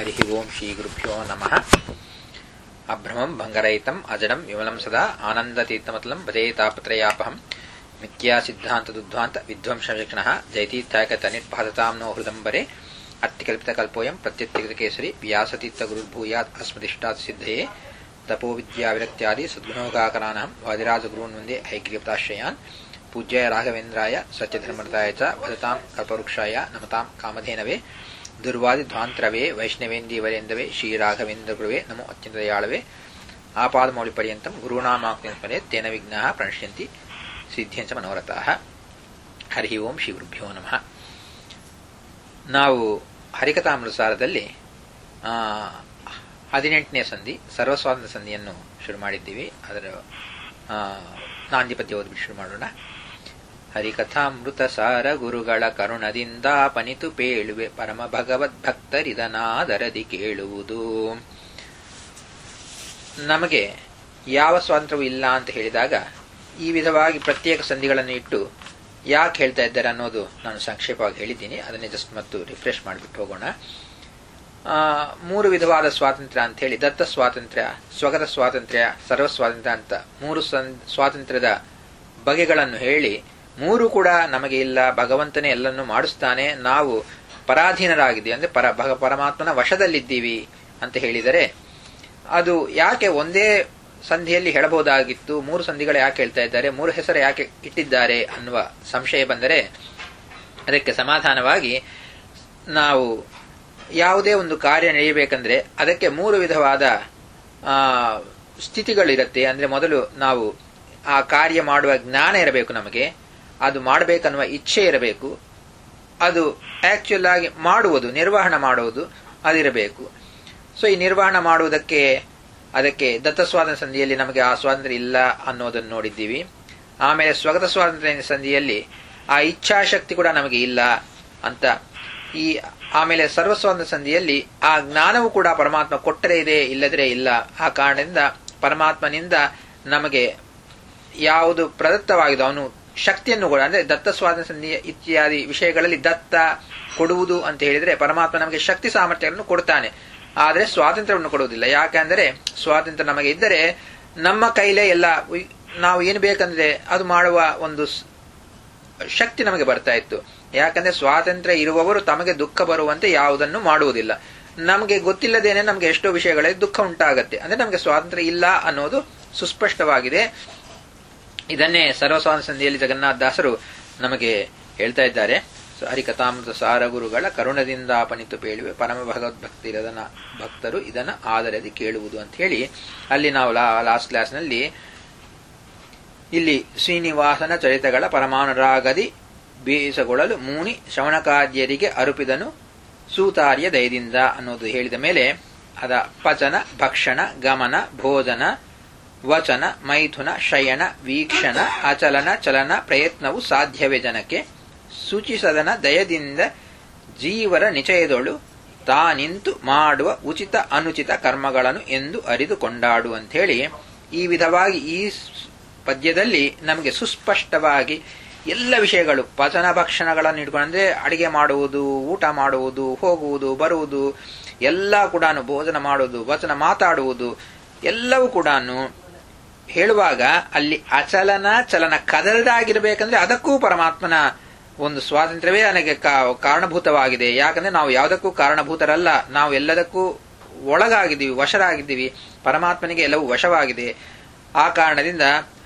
हरिः ओम् श्रीगुरुभ्यो नमः अभ्रमम् भङ्गरहितम् अजडम् विमलम् सदा आनन्दतीर्थमतलम् भजेतापत्रयापहम् मिथ्या सिद्धान्तदुद्ध्वान्त विध्वंसविक्षणः जयतीर्थायकतनिर्भासताम् नो हृदम्बरे अत्तिकल्पितकल्पोऽयम् प्रत्यत्तिकृतकेसरि व्यासतीर्थगुरुर्भूयात् अस्मदिष्टात् सिद्धये तपोविद्याविरक्त्यादि सद्गुणोगाकरानहम् वादिराजगुरून् वन्दे हैग्रीयपदाश्रयान् पूज्याय राघवेन्द्राय सत्यधर्मरताय च भजताम् कल्पवृक्षाय नमताम् कामधेनवे ದುರ್ವಾದಿಧ್ವಾಂತರವೇ ವೈಷ್ಣವೇಂದೀವರೇಂದವೇ ಶ್ರೀರಾಘವೇಂದ್ರಗುರುವೇ ನಮೋ ಅತ್ಯಂತದಯಾಳವೇ ಆಪಾದಮೌಳಿಪರ್ಯಂತಂ ಗುರುಣಾಮಾಕ್ತಿಸ್ಮರೆ ತೇನ ವಿಘ್ನಾಃ ಪ್ರಣಶ್ಯಂತಿ ಸಿದ್ಧ್ಯಂಚ ಮನೋರಥಾಃ ಹರಿ ಓಂ ಶ್ರೀ ಗುರುಭ್ಯೋ ನಮಃ ನಾವು ಹರಿಕಥಾಮೃತಸಾರದಲ್ಲಿ ಹದಿನೆಂಟನೇ ಸಂಧಿ ಸರ್ವಸ್ವಾತಂತ್ರ್ಯ ಸಂಧಿಯನ್ನು ಶುರು ಮಾಡಿದ್ದೀವಿ ಅದರ ನಾಂದಿಪದ್ಯ ಓದ್ಬಿಟ್ಟು ಶುರು ಮಾಡೋಣ ಹರಿಕಥಾಮೃತ ಸಾರ ಗುರುಗಳ ಕರುಣದಿಂದ ಪನಿತು ಪೇಳುವೆ ಪರಮ ಭಗವದ್ಭಕ್ತರಿದನಾದರದಿ ಕೇಳುವುದು ನಮಗೆ ಯಾವ ಸ್ವಾತಂತ್ರ್ಯವೂ ಇಲ್ಲ ಅಂತ ಹೇಳಿದಾಗ ಈ ವಿಧವಾಗಿ ಪ್ರತ್ಯೇಕ ಸಂಧಿಗಳನ್ನು ಇಟ್ಟು ಯಾಕೆ ಹೇಳ್ತಾ ಇದ್ದಾರೆ ಅನ್ನೋದು ನಾನು ಸಂಕ್ಷೇಪವಾಗಿ ಹೇಳಿದ್ದೀನಿ ಅದನ್ನೇ ಜಸ್ಟ್ ಮತ್ತು ರಿಫ್ರೆಶ್ ಮಾಡಿಬಿಟ್ಟು ಹೋಗೋಣ ಮೂರು ವಿಧವಾದ ಸ್ವಾತಂತ್ರ್ಯ ಅಂತ ಹೇಳಿ ದತ್ತ ಸ್ವಾತಂತ್ರ್ಯ ಸ್ವಗತ ಸ್ವಾತಂತ್ರ್ಯ ಸರ್ವ ಸ್ವಾತಂತ್ರ್ಯ ಅಂತ ಮೂರು ಸ್ವಾತಂತ್ರ್ಯದ ಬಗೆಗಳನ್ನು ಹೇಳಿ ಮೂರು ಕೂಡ ನಮಗೆ ಇಲ್ಲ ಭಗವಂತನೇ ಎಲ್ಲನ್ನು ಮಾಡಿಸ್ತಾನೆ ನಾವು ಪರಾಧೀನರಾಗಿದ್ದೀವಿ ಅಂದ್ರೆ ಪರ ಭಗ ಪರಮಾತ್ಮನ ವಶದಲ್ಲಿದ್ದೀವಿ ಅಂತ ಹೇಳಿದರೆ ಅದು ಯಾಕೆ ಒಂದೇ ಸಂಧಿಯಲ್ಲಿ ಹೇಳಬಹುದಾಗಿತ್ತು ಮೂರು ಸಂಧಿಗಳು ಯಾಕೆ ಹೇಳ್ತಾ ಇದ್ದಾರೆ ಮೂರು ಹೆಸರು ಯಾಕೆ ಇಟ್ಟಿದ್ದಾರೆ ಅನ್ನುವ ಸಂಶಯ ಬಂದರೆ ಅದಕ್ಕೆ ಸಮಾಧಾನವಾಗಿ ನಾವು ಯಾವುದೇ ಒಂದು ಕಾರ್ಯ ನಡೆಯಬೇಕಂದ್ರೆ ಅದಕ್ಕೆ ಮೂರು ವಿಧವಾದ ಸ್ಥಿತಿಗಳಿರುತ್ತೆ ಅಂದ್ರೆ ಮೊದಲು ನಾವು ಆ ಕಾರ್ಯ ಮಾಡುವ ಜ್ಞಾನ ಇರಬೇಕು ನಮಗೆ ಅದು ಮಾಡಬೇಕನ್ನುವ ಇಚ್ಛೆ ಇರಬೇಕು ಅದು ಆಕ್ಚುಲ್ ಆಗಿ ಮಾಡುವುದು ನಿರ್ವಹಣೆ ಮಾಡುವುದು ಅದಿರಬೇಕು ಸೊ ಈ ನಿರ್ವಹಣೆ ಮಾಡುವುದಕ್ಕೆ ಅದಕ್ಕೆ ದತ್ತ ಸ್ವಾತಂತ್ರ್ಯ ಸಂಧಿಯಲ್ಲಿ ನಮಗೆ ಆ ಸ್ವಾತಂತ್ರ್ಯ ಇಲ್ಲ ಅನ್ನೋದನ್ನು ನೋಡಿದ್ದೀವಿ ಆಮೇಲೆ ಸ್ವಗತ ಸ್ವಾತಂತ್ರ್ಯ ಸಂಧಿಯಲ್ಲಿ ಆ ಇಚ್ಛಾಶಕ್ತಿ ಕೂಡ ನಮಗೆ ಇಲ್ಲ ಅಂತ ಈ ಆಮೇಲೆ ಸರ್ವ ಸ್ವಾತಂತ್ರ್ಯ ಸಂಧಿಯಲ್ಲಿ ಆ ಜ್ಞಾನವು ಕೂಡ ಪರಮಾತ್ಮ ಕೊಟ್ಟರೆ ಇದೆ ಇಲ್ಲದ್ರೆ ಇಲ್ಲ ಆ ಕಾರಣದಿಂದ ಪರಮಾತ್ಮನಿಂದ ನಮಗೆ ಯಾವುದು ಪ್ರದತ್ತವಾಗಿದೆ ಅವನು ಶಕ್ತಿಯನ್ನು ಕೂಡ ಅಂದ್ರೆ ದತ್ತ ಸ್ವಾತಂತ್ರ್ಯ ಸಂಧಿ ಇತ್ಯಾದಿ ವಿಷಯಗಳಲ್ಲಿ ದತ್ತ ಕೊಡುವುದು ಅಂತ ಹೇಳಿದ್ರೆ ಪರಮಾತ್ಮ ನಮಗೆ ಶಕ್ತಿ ಸಾಮರ್ಥ್ಯಗಳನ್ನು ಕೊಡ್ತಾನೆ ಆದರೆ ಸ್ವಾತಂತ್ರ್ಯವನ್ನು ಕೊಡುವುದಿಲ್ಲ ಯಾಕೆಂದರೆ ಸ್ವಾತಂತ್ರ್ಯ ನಮಗೆ ಇದ್ದರೆ ನಮ್ಮ ಕೈಲೇ ಎಲ್ಲ ನಾವು ಏನು ಬೇಕಂದ್ರೆ ಅದು ಮಾಡುವ ಒಂದು ಶಕ್ತಿ ನಮಗೆ ಬರ್ತಾ ಇತ್ತು ಯಾಕಂದ್ರೆ ಸ್ವಾತಂತ್ರ್ಯ ಇರುವವರು ತಮಗೆ ದುಃಖ ಬರುವಂತೆ ಯಾವುದನ್ನು ಮಾಡುವುದಿಲ್ಲ ನಮಗೆ ಗೊತ್ತಿಲ್ಲದೇನೆ ನಮಗೆ ಎಷ್ಟೋ ವಿಷಯಗಳಲ್ಲಿ ದುಃಖ ಉಂಟಾಗತ್ತೆ ಅಂದ್ರೆ ನಮಗೆ ಸ್ವಾತಂತ್ರ್ಯ ಇಲ್ಲ ಅನ್ನೋದು ಸುಸ್ಪಷ್ಟವಾಗಿದೆ ಇದನ್ನೇ ಸರ್ವಸ್ವಾಮಿ ಸಂಧಿಯಲ್ಲಿ ಜಗನ್ನಾಥ ದಾಸರು ನಮಗೆ ಹೇಳ್ತಾ ಇದ್ದಾರೆ ಹರಿಕಥಾಮೃತ ಸಾರ ಗುರುಗಳ ಕರುಣದಿಂದ ಪನಿತು ಪೇಳುವೆ ಪರಮ ಭಗವದ್ಭಕ್ತಿರದನ ಭಕ್ತರು ಇದನ್ನ ಆದರದಿ ಕೇಳುವುದು ಅಂತ ಹೇಳಿ ಅಲ್ಲಿ ನಾವು ಲಾಸ್ಟ್ ಕ್ಲಾಸ್ನಲ್ಲಿ ಇಲ್ಲಿ ಶ್ರೀನಿವಾಸನ ಚರಿತಗಳ ಪರಮಾನುರಾಗದಿ ಬೀಸಗೊಳ್ಳಲು ಮೂನಿ ಶ್ರವಣಕಾರ್ಯರಿಗೆ ಅರುಪಿದನು ಸೂತಾರ್ಯ ದಯದಿಂದ ಅನ್ನೋದು ಹೇಳಿದ ಮೇಲೆ ಅದ ಪಚನ ಭಕ್ಷಣ ಗಮನ ಭೋಜನ ವಚನ ಮೈಥುನ ಶಯನ ವೀಕ್ಷಣ ಅಚಲನ ಚಲನ ಪ್ರಯತ್ನವು ಸಾಧ್ಯವೇ ಜನಕ್ಕೆ ಸೂಚಿಸದನ ದಯದಿಂದ ಜೀವರ ನಿಚಯದೊಳು ತಾನಿಂತು ಮಾಡುವ ಉಚಿತ ಅನುಚಿತ ಕರ್ಮಗಳನ್ನು ಎಂದು ಅರಿದು ಕೊಂಡಾಡು ಅಂಥೇಳಿ ಈ ವಿಧವಾಗಿ ಈ ಪದ್ಯದಲ್ಲಿ ನಮಗೆ ಸುಸ್ಪಷ್ಟವಾಗಿ ಎಲ್ಲ ವಿಷಯಗಳು ಪಚನ ಭಕ್ಷಣಗಳನ್ನು ಇಟ್ಕೊಂಡು ಅಂದ್ರೆ ಅಡಿಗೆ ಮಾಡುವುದು ಊಟ ಮಾಡುವುದು ಹೋಗುವುದು ಬರುವುದು ಎಲ್ಲ ಕೂಡ ಭೋಜನ ಮಾಡುವುದು ವಚನ ಮಾತಾಡುವುದು ಎಲ್ಲವೂ ಕೂಡ ಹೇಳುವಾಗ ಅಲ್ಲಿ ಅಚಲನ ಚಲನ ಕದಲ್ದಾಗಿರ್ಬೇಕಂದ್ರೆ ಅದಕ್ಕೂ ಪರಮಾತ್ಮನ ಒಂದು ಸ್ವಾತಂತ್ರ್ಯವೇ ನನಗೆ ಕಾರಣಭೂತವಾಗಿದೆ ಯಾಕಂದ್ರೆ ನಾವು ಯಾವುದಕ್ಕೂ ಕಾರಣಭೂತರಲ್ಲ ನಾವು ಎಲ್ಲದಕ್ಕೂ ಒಳಗಾಗಿದ್ದೀವಿ ವಶರಾಗಿದ್ದೀವಿ ಪರಮಾತ್ಮನಿಗೆ ಎಲ್ಲವೂ ವಶವಾಗಿದೆ ಆ ಕಾರಣದಿಂದ